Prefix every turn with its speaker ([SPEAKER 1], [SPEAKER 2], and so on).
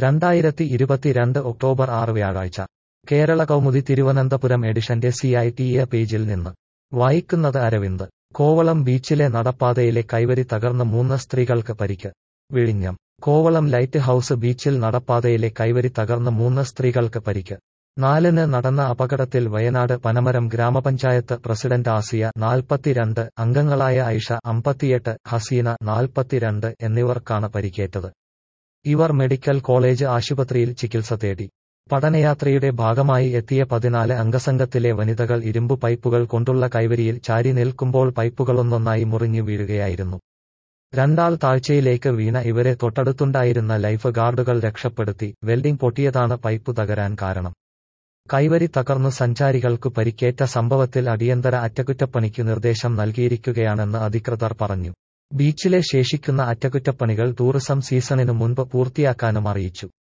[SPEAKER 1] രണ്ടായിരത്തി ഇരുപത്തിരണ്ട് ഒക്ടോബർ ആറ് വ്യാഴാഴ്ച കേരള കൗമുദി തിരുവനന്തപുരം എഡിഷന്റെ സി ഐ ടി എ പേജിൽ നിന്ന് വായിക്കുന്നത് അരവിന്ദ് കോവളം ബീച്ചിലെ നടപ്പാതയിലെ കൈവരി തകർന്ന് മൂന്ന് സ്ത്രീകൾക്ക് പരിക്ക് വിഴിഞ്ഞം കോവളം ലൈറ്റ് ഹൌസ് ബീച്ചിൽ നടപ്പാതയിലെ കൈവരി തകർന്ന് മൂന്ന് സ്ത്രീകൾക്ക് പരിക്ക് നാലിന് നടന്ന അപകടത്തിൽ വയനാട് പനമരം ഗ്രാമപഞ്ചായത്ത് പ്രസിഡന്റ് ആസിയ നാൽപ്പത്തിരണ്ട് അംഗങ്ങളായ ഐഷ അമ്പത്തിയെട്ട് ഹസീന നാൽപ്പത്തിരണ്ട് എന്നിവർക്കാണ് പരിക്കേറ്റത് ഇവർ മെഡിക്കൽ കോളേജ് ആശുപത്രിയിൽ ചികിത്സ തേടി പഠനയാത്രയുടെ ഭാഗമായി എത്തിയ പതിനാല് അംഗസംഘത്തിലെ വനിതകൾ ഇരുമ്പു പൈപ്പുകൾ കൊണ്ടുള്ള കൈവരിയിൽ ചാരി നിൽക്കുമ്പോൾ പൈപ്പുകളൊന്നൊന്നായി മുറിഞ്ഞു വീഴുകയായിരുന്നു രണ്ടാൾ താഴ്ചയിലേക്ക് വീണ ഇവരെ തൊട്ടടുത്തുണ്ടായിരുന്ന ലൈഫ് ഗാർഡുകൾ രക്ഷപ്പെടുത്തി വെൽഡിംഗ് പൊട്ടിയതാണ് പൈപ്പ് തകരാൻ കാരണം കൈവരി തകർന്നു സഞ്ചാരികൾക്കു പരിക്കേറ്റ സംഭവത്തിൽ അടിയന്തര അറ്റകുറ്റപ്പണിക്ക് നിർദ്ദേശം നൽകിയിരിക്കുകയാണെന്ന് അധികൃതർ പറഞ്ഞു ബീച്ചിലെ ശേഷിക്കുന്ന അറ്റകുറ്റപ്പണികൾ ടൂറിസം സീസണിനു മുൻപ് പൂർത്തിയാക്കാനും അറിയിച്ചു